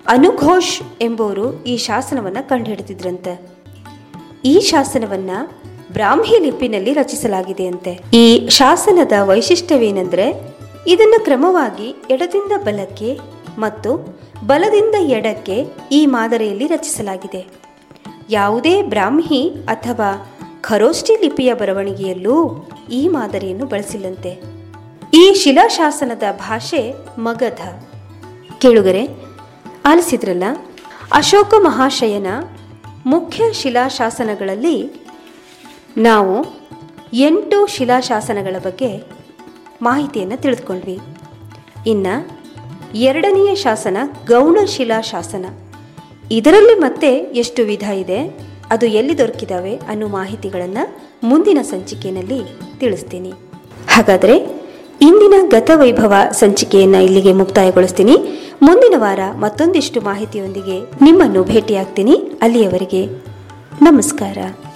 ಅನುಘೋಷ್ ಎಂಬುವರು ಈ ಶಾಸನವನ್ನು ಕಂಡುಹಿಡಿದಿದ್ರಂತೆ ಈ ಶಾಸನವನ್ನ ಬ್ರಾಹ್ಮಿ ಲಿಪಿನಲ್ಲಿ ರಚಿಸಲಾಗಿದೆಯಂತೆ ಈ ಶಾಸನದ ವೈಶಿಷ್ಟ್ಯವೇನೆಂದರೆ ಇದನ್ನು ಕ್ರಮವಾಗಿ ಎಡದಿಂದ ಬಲಕ್ಕೆ ಮತ್ತು ಬಲದಿಂದ ಎಡಕ್ಕೆ ಈ ಮಾದರಿಯಲ್ಲಿ ರಚಿಸಲಾಗಿದೆ ಯಾವುದೇ ಬ್ರಾಹ್ಮಿ ಅಥವಾ ಖರೋಷ್ಠಿ ಲಿಪಿಯ ಬರವಣಿಗೆಯಲ್ಲೂ ಈ ಮಾದರಿಯನ್ನು ಬಳಸಿಲ್ಲಂತೆ ಈ ಶಿಲಾಶಾಸನದ ಭಾಷೆ ಮಗಧ ಕೇಳುಗರೆ ಆಲಿಸಿದ್ರಲ್ಲ ಅಶೋಕ ಮಹಾಶಯನ ಮುಖ್ಯ ಶಿಲಾಶಾಸನಗಳಲ್ಲಿ ನಾವು ಎಂಟು ಶಿಲಾಶಾಸನಗಳ ಬಗ್ಗೆ ಮಾಹಿತಿಯನ್ನು ತಿಳಿದುಕೊಂಡ್ವಿ ಇನ್ನು ಎರಡನೆಯ ಶಾಸನ ಗೌಣ ಶಿಲಾಶಾಸನ ಇದರಲ್ಲಿ ಮತ್ತೆ ಎಷ್ಟು ವಿಧ ಇದೆ ಅದು ಎಲ್ಲಿ ದೊರಕಿದಾವೆ ಅನ್ನೋ ಮಾಹಿತಿಗಳನ್ನು ಮುಂದಿನ ಸಂಚಿಕೆಯಲ್ಲಿ ತಿಳಿಸ್ತೀನಿ ಹಾಗಾದರೆ ಇಂದಿನ ಗತವೈಭವ ಸಂಚಿಕೆಯನ್ನು ಇಲ್ಲಿಗೆ ಮುಕ್ತಾಯಗೊಳಿಸ್ತೀನಿ ಮುಂದಿನ ವಾರ ಮತ್ತೊಂದಿಷ್ಟು ಮಾಹಿತಿಯೊಂದಿಗೆ ನಿಮ್ಮನ್ನು ಭೇಟಿಯಾಗ್ತೀನಿ ಅಲ್ಲಿಯವರೆಗೆ ನಮಸ್ಕಾರ